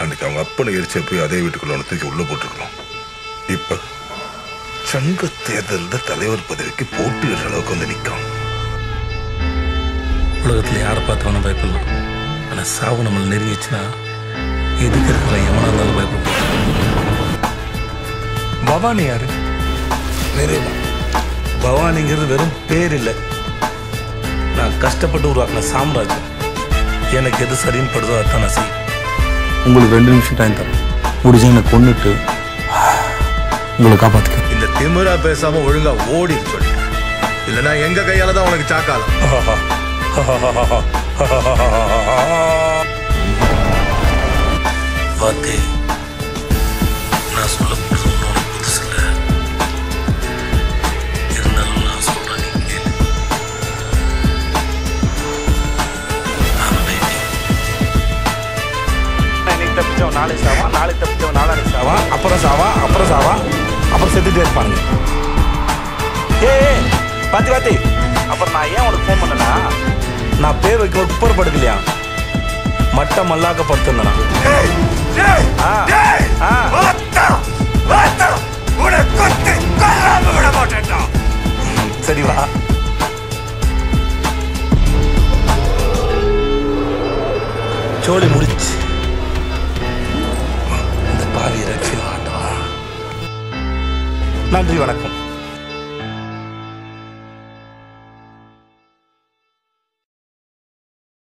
அன்னைக்கு அவங்க அப்பனை எரிச்ச போய் அதே வீட்டுக்குள்ள ஒன்று தூக்கி உள்ள போட்டுருக்கணும் இப்ப சங்க தேர்தலில் தலைவர் பதவிக்கு போட்டியிடுற அளவுக்கு வந்து நிற்கான் உலகத்தில் யாரை பார்த்தவனும் பயப்படலாம் ஆனால் சாவு நம்மளை நெருங்கிச்சுன்னா எதுக்கு இருக்கிற எவனா இருந்தாலும் பயப்பட பவானி யாரு நிறைவா பவானிங்கிறது வெறும் பேர் இல்லை நான் கஷ்டப்பட்டு உருவாக்கின சாம்ராஜ்யம் எனக்கு எது சரின்னு படுதோ அதான் நான் செய்வேன் உங்களுக்கு ரெண்டு நிமிஷம் டைம் தரேன் முடிஞ்ச என்னை கொண்டுட்டு உங்களை காப்பாற்றிக்க இந்த திமிரா பேசாம ஒழுங்கா ஓடி சொல்லிட்டு இல்லைன்னா எங்க கையால தான் உனக்கு சாக்காலம் பார்த்தே நான் சொல்ல போகிறது உன்னோட புதுசு இல்லை இருந்தாலும் நான் சொல்கிறேன் நீ கேளு I'm waiting. இன்னைக்கு தப்பிச்சவன் நாளைக்கு சாவான் நாளைக்கு தப்பிச்சவன் நாளானைக்கு சாவான் அப்புறம் சாவான் அப்புறம் சாவான் அப்புறம் செத்துட்டே இருப்பானுங்க ஏய் பாத்தி பாத்தி அப்புறம் நான் ஏன் உனக்கு ஃபோன் பண்ணனா நான் பேர் வைக்க குப்பர் படுக்கலையா மட்ட மல்லாக்க படுத்திருந்தேனா ஆ ஆ ம், சரி வா சோழி முடிச்சு இந்த பாவி ரட்சியம் ஆண்டவா நன்றி வணக்கம்